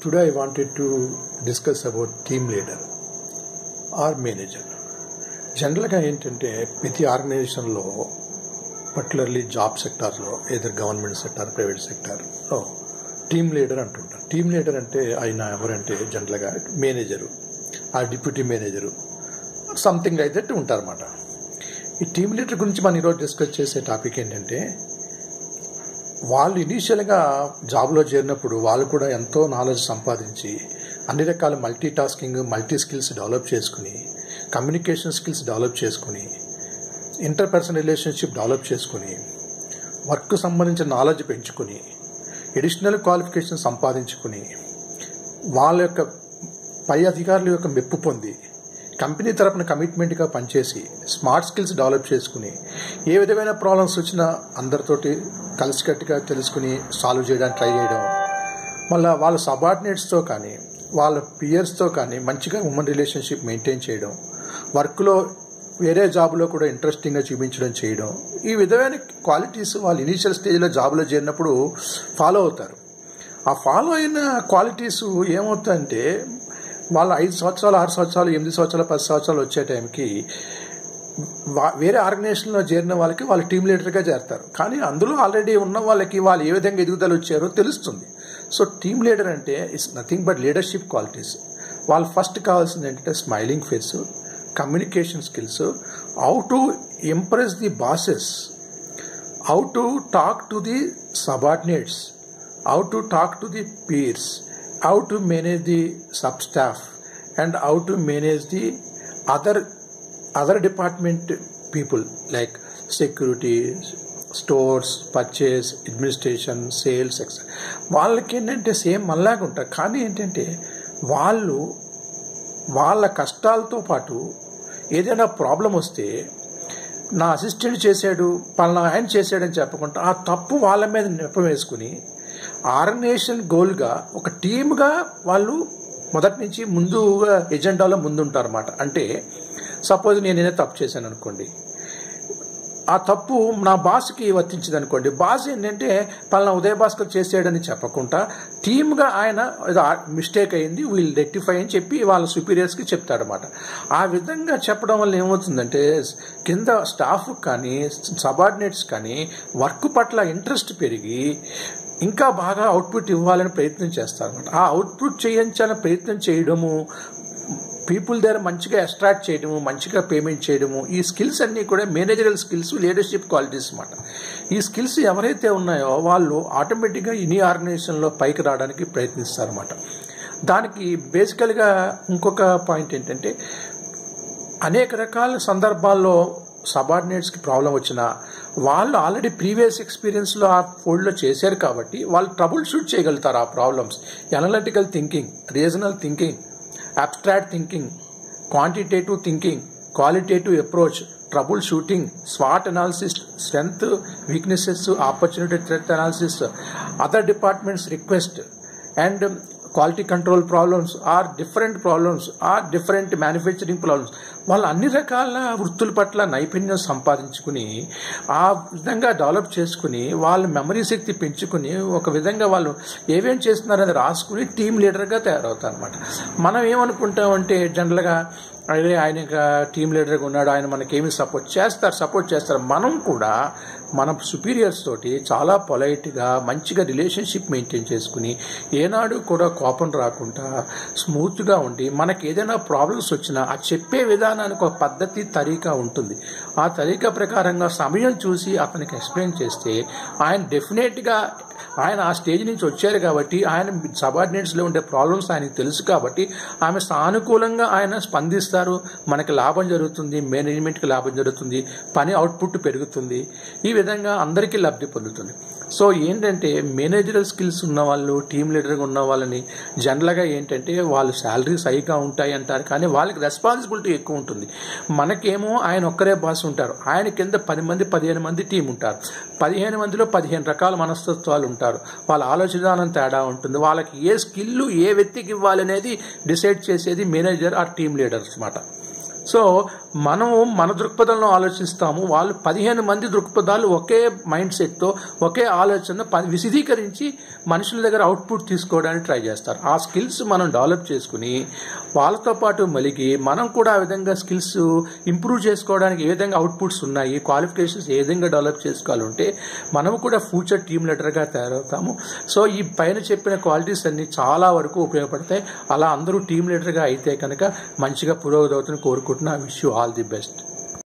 Today I wanted to discuss about team leader or manager. జనరల్గా ఏంటంటే ప్రతి ఆర్గనైజేషన్లో పర్టికులర్లీ జాబ్ సెక్టార్లో ఏదో గవర్నమెంట్ సెక్టార్ ప్రైవేట్ సెక్టార్లో టీమ్ లీడర్ అంటుంటారు టీమ్ లీడర్ అంటే ఆయన ఎవరంటే జనరల్గా మేనేజరు ఆ డిప్యూటీ మేనేజరు సంథింగ్ అయితే ఉంటారన్నమాట ఈ టీమ్ లీడర్ గురించి మనం ఈరోజు డిస్కస్ చేసే టాపిక్ ఏంటంటే వాళ్ళు ఇనీషియల్గా జాబ్లో చేరినప్పుడు వాళ్ళు కూడా ఎంతో నాలెడ్జ్ సంపాదించి అన్ని రకాల multitasking multi skills develop చేసుకుని కమ్యూనికేషన్ స్కిల్స్ డెవలప్ చేసుకుని ఇంటర్ పర్సనల్ రిలేషన్షిప్ డెవలప్ చేసుకుని వర్క్ సంబంధించిన నాలెడ్జ్ పెంచుకుని ఎడిషనల్ క్వాలిఫికేషన్ సంపాదించుకుని వాళ్ళ యొక్క పై అధికారుల యొక్క మెప్పు పొంది కంపెనీ తరపున కమిట్మెంట్గా పనిచేసి స్మార్ట్ స్కిల్స్ డెవలప్ చేసుకుని ఏ విధమైన ప్రాబ్లమ్స్ వచ్చినా అందరితోటి కలిసికట్టుగా తెలుసుకుని సాల్వ్ చేయడానికి ట్రై చేయడం మళ్ళీ వాళ్ళ సబార్డినేట్స్తో కానీ వాళ్ళ పియర్స్తో కానీ మంచిగా ఉమెన్ రిలేషన్షిప్ మెయింటైన్ చేయడం వర్క్లో వేరే జాబ్లో కూడా ఇంట్రెస్టింగ్గా చూపించడం చేయడం ఈ విధమైన క్వాలిటీస్ వాళ్ళు ఇనీషియల్ స్టేజ్లో జాబ్లో చేరినప్పుడు ఫాలో అవుతారు ఆ ఫాలో అయిన క్వాలిటీస్ ఏమవుతాయంటే వాళ్ళ ఐదు సంవత్సరాలు ఆరు సంవత్సరాలు ఎనిమిది సంవత్సరాలు పది సంవత్సరాలు వచ్చే టైంకి వేరే ఆర్గనైజేషన్లో చేరిన వాళ్ళకి వాళ్ళు టీం లీడర్గా చేరతారు కానీ అందులో ఆల్రెడీ ఉన్న వాళ్ళకి వాళ్ళు ఏ విధంగా ఎదుగుదల వచ్చారో తెలుస్తుంది సో టీం లీడర్ అంటే it's nothing but leadership qualities వాళ్ళు ఫస్ట్ కావాల్సింది ఏంటంటే smiling face communication skills how to impress the bosses how to talk to the subordinates how to talk to the peers how to manage the sub staff and how to manage the other other department people like security stores purchase administration sales ఎక్స్ వాళ్ళకి ఏంటంటే same మనలాగా ఉంటారు కానీ ఏంటంటే వాళ్ళు వాళ్ళ కష్టాలతో పాటు ఏదైనా ప్రాబ్లం వస్తే నా అసిస్టెంట్ చేశాడు పలానా ఆయన చేశాడని చెప్పకుండా ఆ తప్పు వాళ్ళ మీద నెప్ప వేసుకుని ఆర్గనైజేషన్ గోల్గా ఒక టీమ్గా వాళ్ళు మొదటి నుంచి ముందుగా ఎజెండాలో ముందుంటారు అనమాట అంటే సపోజ్ నేను నేనే తప్పు చేశాను అనుకోండి ఆ తప్పు నా బాస్కి వర్తించింది అనుకోండి బాస్ ఏంటంటే పలానా ఉదయ భాస్కర్ చేసాడని చెప్పకుండా టీమ్గా ఆయన మిస్టేక్ అయింది వీళ్ళు రెక్టిఫై అని చెప్పి వాళ్ళ సుపీరియర్స్కి చెప్తాడనమాట ఆ విధంగా చెప్పడం వల్ల ఏమవుతుందంటే కింద స్టాఫ్ కానీ సబార్డినేట్స్ కానీ వర్క్ పట్ల ఇంట్రెస్ట్ పెరిగి ఇంకా బాగా అవుట్పుట్ ఇవ్వాలని ప్రయత్నం చేస్తారనమాట ఆ అవుట్పుట్ చేయించాలని ప్రయత్నం చేయడము పీపుల్ దగ్గర మంచిగా అట్రాక్ట్ చేయడము మంచిగా పేమెంట్ చేయడము ఈ స్కిల్స్ అన్నీ కూడా మేనేజరల్ స్కిల్స్ లీడర్షిప్ క్వాలిటీస్ అనమాట ఈ స్కిల్స్ ఎవరైతే ఉన్నాయో వాళ్ళు ఆటోమేటిక్గా ఇన్ని ఆర్గనైజేషన్లో పైకి రావడానికి ప్రయత్నిస్తారన్నమాట దానికి బేసికల్గా ఇంకొక పాయింట్ ఏంటంటే అనేక రకాల సందర్భాల్లో సబార్డినేట్స్కి ప్రాబ్లం వచ్చినా వాళ్ళు ఆల్రెడీ ప్రీవియస్ ఎక్స్పీరియన్స్లో ఆ ఫోల్డ్లో చేశారు కాబట్టి వాళ్ళు ట్రబుల్ షూట్ చేయగలుగుతారు ఆ problems analytical thinking regional thinking abstract thinking quantitative thinking qualitative approach troubleshooting స్వాట్ analysis strength weaknesses opportunity threat analysis other departments request and quality control problems are different problems are different manufacturing problems వాళ్ళు అన్ని రకాల వృత్తుల పట్ల నైపుణ్యం సంపాదించుకుని ఆ విధంగా డెవలప్ చేసుకుని వాళ్ళ మెమరీ శక్తి పెంచుకుని ఒక విధంగా వాళ్ళు ఏమేం చేస్తున్నారనేది రాసుకుని టీం లీడర్గా తయారవుతారు అనమాట మనం ఏమనుకుంటామంటే జనరల్గా అదే ఆయన టీం లీడర్గా ఉన్నాడు ఆయన మనకేమి సపోర్ట్ చేస్తారు సపోర్ట్ చేస్తారు మనం కూడా మన సుపీరియర్స్ తోటి చాలా పొలైట్గా మంచిగా రిలేషన్షిప్ మెయింటైన్ చేసుకుని ఏనాడు కూడా కోపం రాకుండా స్మూత్గా ఉండి మనకి ఏదైనా ప్రాబ్లమ్స్ వచ్చినా ఆ చెప్పే విధానానికి ఒక పద్ధతి తరీకా ఉంటుంది ఆ తరీకా ప్రకారంగా సమయం చూసి అతనికి ఎక్స్ప్లెయిన్ చేస్తే ఆయన డెఫినెట్గా ఆయన ఆ స్టేజ్ నుంచి వచ్చారు కాబట్టి ఆయన సబార్డినేట్స్లో ఉండే ప్రాబ్లమ్స్ ఆయనకు తెలుసు కాబట్టి ఆమె సానుకూలంగా ఆయన స్పందిస్తారు మనకి లాభం జరుగుతుంది మేనేజ్మెంట్కి లాభం జరుగుతుంది పని అవుట్పుట్ పెరుగుతుంది ఈ విధంగా అందరికీ లబ్ధి పొందుతుంది సో ఏంటంటే మేనేజరల్ స్కిల్స్ ఉన్న వాళ్ళు టీమ్ లీడర్గా ఉన్న వాళ్ళని జనరల్గా ఏంటంటే వాళ్ళు శాలరీస్ హైగా ఉంటాయి అంటారు కానీ వాళ్ళకి రెస్పాన్సిబిలిటీ ఎక్కువ ఉంటుంది మనకేమో ఆయన ఒక్కరే బాస్ ఉంటారు ఆయన కింద పది మంది పదిహేను మంది టీం ఉంటారు పదిహేను మందిలో పదిహేను రకాల మనస్తత్వాలు ఉంటారు వాళ్ళ ఆలోచన విధానం తేడా ఉంటుంది వాళ్ళకి ఏ స్కిల్ ఏ వ్యక్తికి ఇవ్వాలనేది డిసైడ్ చేసేది మేనేజర్ ఆర్ టీమ్ లీడర్స్ అనమాట సో మనం మన దృక్పథంలో ఆలోచిస్తాము వాళ్ళు పదిహేను మంది దృక్పథాలు ఒకే మైండ్ సెట్తో ఒకే ఆలోచన ప- విశదీకరించి మనుషుల దగ్గర అవుట్పుట్ తీసుకోవడానికి ట్రై చేస్తారు ఆ స్కిల్స్ మనం డెవలప్ చేసుకుని వాళ్ళతో పాటు మలిగి మనం కూడా ఆ విధంగా స్కిల్స్ ఇంప్రూవ్ చేసుకోవడానికి ఏ విధంగా అవుట్పుట్స్ ఉన్నాయి క్వాలిఫికేషన్స్ ఏ విధంగా డెవలప్ చేసుకోవాలంటే మనం కూడా ఫ్యూచర్ టీమ్ లీడర్గా తయారవుతాము సో ఈ పైన చెప్పిన క్వాలిటీస్ అన్ని చాలా వరకు ఉపయోగపడతాయి అలా అందరూ టీమ్ లీడర్గా అయితే కనుక మంచిగా పురోగతి అవుతుందని కోరుకుంటున్నా wish you all the best